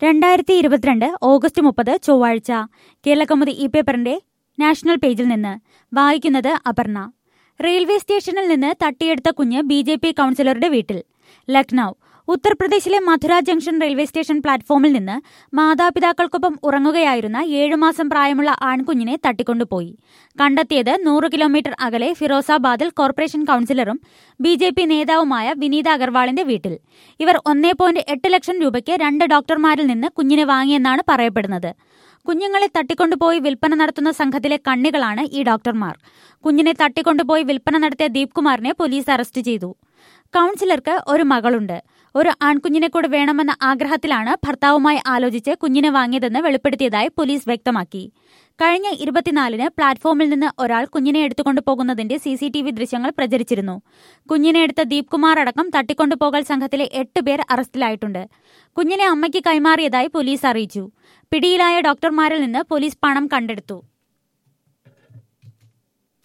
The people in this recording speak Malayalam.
രണ്ടായിരത്തി ഇരുപത്തിരണ്ട് ഓഗസ്റ്റ് മുപ്പത് ചൊവ്വാഴ്ച കേരളകൗമുദി ഈ പേപ്പറിന്റെ നാഷണൽ പേജിൽ നിന്ന് വായിക്കുന്നത് അപർണ റെയിൽവേ സ്റ്റേഷനിൽ നിന്ന് തട്ടിയെടുത്ത കുഞ്ഞ് ബി ജെ പി കൌൺസിലറുടെ വീട്ടിൽ ലക്നൌ ഉത്തർപ്രദേശിലെ മധുര ജംഗ്ഷൻ റെയിൽവേ സ്റ്റേഷൻ പ്ലാറ്റ്ഫോമിൽ നിന്ന് മാതാപിതാക്കൾക്കൊപ്പം ഉറങ്ങുകയായിരുന്ന ഏഴുമാസം പ്രായമുള്ള ആൺകുഞ്ഞിനെ തട്ടിക്കൊണ്ടുപോയി കണ്ടെത്തിയത് നൂറ് കിലോമീറ്റർ അകലെ ഫിറോസാബാദിൽ കോർപ്പറേഷൻ കൌൺസിലറും ബി ജെ പി നേതാവുമായ വിനീത അഗർവാളിന്റെ വീട്ടിൽ ഇവർ ഒന്നേ പോയിന്റ് എട്ട് ലക്ഷം രൂപയ്ക്ക് രണ്ട് ഡോക്ടർമാരിൽ നിന്ന് കുഞ്ഞിനെ വാങ്ങിയെന്നാണ് പറയപ്പെടുന്നത് കുഞ്ഞുങ്ങളെ തട്ടിക്കൊണ്ടുപോയി വിൽപ്പന നടത്തുന്ന സംഘത്തിലെ കണ്ണികളാണ് ഈ ഡോക്ടർമാർ കുഞ്ഞിനെ തട്ടിക്കൊണ്ടുപോയി വിൽപ്പന നടത്തിയ ദീപ് കുമാറിനെ പോലീസ് അറസ്റ്റ് ചെയ്തു കൌൺസിലർക്ക് ഒരു മകളുണ്ട് ഒരു ആൺകുഞ്ഞിനെ കൂടെ വേണമെന്ന ആഗ്രഹത്തിലാണ് ഭർത്താവുമായി ആലോചിച്ച് കുഞ്ഞിനെ വാങ്ങിയതെന്ന് വെളിപ്പെടുത്തിയതായി പോലീസ് വ്യക്തമാക്കി കഴിഞ്ഞ ഇരുപത്തിനാലിന് പ്ലാറ്റ്ഫോമിൽ നിന്ന് ഒരാൾ കുഞ്ഞിനെ എടുത്തുകൊണ്ടു പോകുന്നതിന്റെ സി സി ടി വി ദൃശ്യങ്ങൾ പ്രചരിച്ചിരുന്നു കുഞ്ഞിനെ എടുത്ത ദീപ് കുമാർ അടക്കം തട്ടിക്കൊണ്ടുപോകൽ സംഘത്തിലെ എട്ട് പേർ അറസ്റ്റിലായിട്ടുണ്ട് കുഞ്ഞിനെ അമ്മയ്ക്ക് കൈമാറിയതായി പോലീസ് അറിയിച്ചു പിടിയിലായ ഡോക്ടർമാരിൽ നിന്ന് പോലീസ് പണം കണ്ടെടുത്തു